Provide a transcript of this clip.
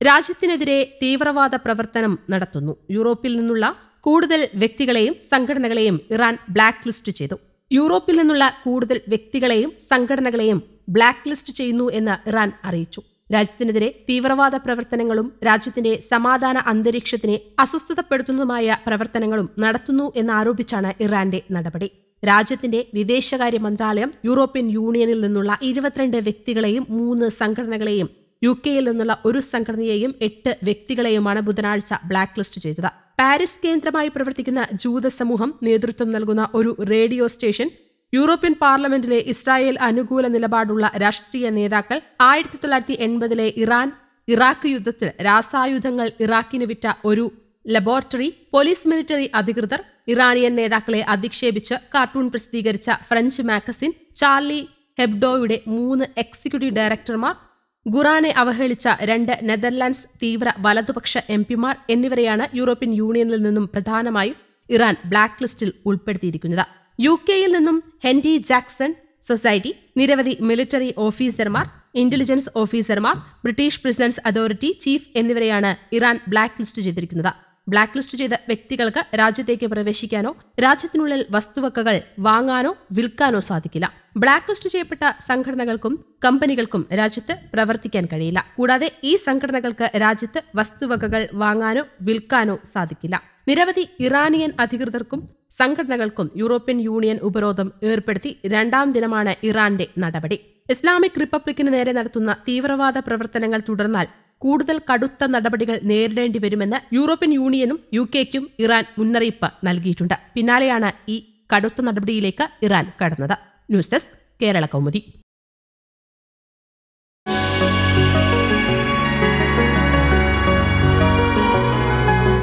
രാജ്യത്തിനെതിരെ തീവ്രവാദ പ്രവർത്തനം നടത്തുന്നു യൂറോപ്പിൽ നിന്നുള്ള കൂടുതൽ വ്യക്തികളെയും സംഘടനകളെയും ഇറാൻ ബ്ലാക്ക് ലിസ്റ്റ് ചെയ്തു യൂറോപ്പിൽ നിന്നുള്ള കൂടുതൽ വ്യക്തികളെയും സംഘടനകളെയും ബ്ലാക്ക് ലിസ്റ്റ് ചെയ്യുന്നു എന്ന് ഇറാൻ അറിയിച്ചു രാജ്യത്തിനെതിരെ തീവ്രവാദ പ്രവർത്തനങ്ങളും രാജ്യത്തിന്റെ സമാധാന അന്തരീക്ഷത്തിനെ അസ്വസ്ഥതപ്പെടുത്തുന്നതുമായ പ്രവർത്തനങ്ങളും നടത്തുന്നു എന്നാരോപിച്ചാണ് ഇറാന്റെ നടപടി രാജ്യത്തിന്റെ വിദേശകാര്യ മന്ത്രാലയം യൂറോപ്യൻ യൂണിയനിൽ നിന്നുള്ള ഇരുപത്തിരണ്ട് വ്യക്തികളെയും മൂന്ന് സംഘടനകളെയും യു കെയിൽ നിന്നുള്ള ഒരു സംഘടനയെയും എട്ട് വ്യക്തികളെയുമാണ് ബുധനാഴ്ച ബ്ലാക്ക് ലിസ്റ്റ് ചെയ്തത് പാരീസ് കേന്ദ്രമായി പ്രവർത്തിക്കുന്ന ജൂത സമൂഹം നേതൃത്വം നൽകുന്ന ഒരു റേഡിയോ സ്റ്റേഷൻ യൂറോപ്യൻ പാർലമെന്റിലെ ഇസ്രായേൽ അനുകൂല നിലപാടുള്ള രാഷ്ട്രീയ നേതാക്കൾ ആയിരത്തി തൊള്ളായിരത്തി എൺപതിലെ ഇറാൻ ഇറാഖ് യുദ്ധത്തിൽ രാസായുധങ്ങൾ ഇറാഖിന് വിറ്റ ഒരു ലബോറട്ടറി പോലീസ് മിലിറ്ററി അധികൃതർ ഇറാനിയൻ നേതാക്കളെ അധിക്ഷേപിച്ച് കാർട്ടൂൺ പ്രസിദ്ധീകരിച്ച ഫ്രഞ്ച് മാഗസിൻ ചാർലി ഹെബ്ഡോയുടെ മൂന്ന് എക്സിക്യൂട്ടീവ് ഡയറക്ടർമാർ ഖുറാനെ അവഹേളിച്ച രണ്ട് നെതർലാൻഡ്സ് തീവ്ര വലതുപക്ഷ എം പിമാർ എന്നിവരെയാണ് യൂറോപ്യൻ യൂണിയനിൽ നിന്നും പ്രധാനമായും ഇറാൻ ബ്ലാക്ക് ലിസ്റ്റിൽ ഉൾപ്പെടുത്തിയിരിക്കുന്നത് യു കെയിൽ നിന്നും ഹെൻറി ജാക്സൺ സൊസൈറ്റി നിരവധി മിലിറ്ററി ഓഫീസർമാർ ഇന്റലിജൻസ് ഓഫീസർമാർ ബ്രിട്ടീഷ് പ്രിസൻസ് അതോറിറ്റി ചീഫ് എന്നിവരെയാണ് ഇറാൻ ബ്ലാക്ക് ലിസ്റ്റ് ചെയ്തിരിക്കുന്നത് ബ്ലാക്ക് ലിസ്റ്റ് ചെയ്ത വ്യക്തികൾക്ക് രാജ്യത്തേക്ക് പ്രവേശിക്കാനോ രാജ്യത്തിനുള്ളിൽ വസ്തുവകകൾ വാങ്ങാനോ വിൽക്കാനോ സാധിക്കില്ല ബ്ലാക്ക് ലിസ്റ്റ് ചെയ്യപ്പെട്ട സംഘടനകൾക്കും കമ്പനികൾക്കും രാജ്യത്ത് പ്രവർത്തിക്കാൻ കഴിയില്ല കൂടാതെ ഈ സംഘടനകൾക്ക് രാജ്യത്ത് വസ്തുവകകൾ വാങ്ങാനോ വിൽക്കാനോ സാധിക്കില്ല നിരവധി ഇറാനിയൻ അധികൃതർക്കും സംഘടനകൾക്കും യൂറോപ്യൻ യൂണിയൻ ഉപരോധം ഏർപ്പെടുത്തി രണ്ടാം ദിനമാണ് ഇറാന്റെ നടപടി ഇസ്ലാമിക് റിപ്പബ്ലിക്കിന് നേരെ നടത്തുന്ന തീവ്രവാദ പ്രവർത്തനങ്ങൾ തുടർന്നാൽ കൂടുതൽ കടുത്ത നടപടികൾ നേരിടേണ്ടി വരുമെന്ന് യൂറോപ്യൻ യൂണിയനും യു കെക്കും ഇറാൻ മുന്നറിയിപ്പ് നൽകിയിട്ടുണ്ട് പിന്നാലെയാണ് ഈ കടുത്ത നടപടിയിലേക്ക് ഇറാൻ കടന്നത് ന്യൂസ് ഡെസ്ക് കേരള കൗമുദി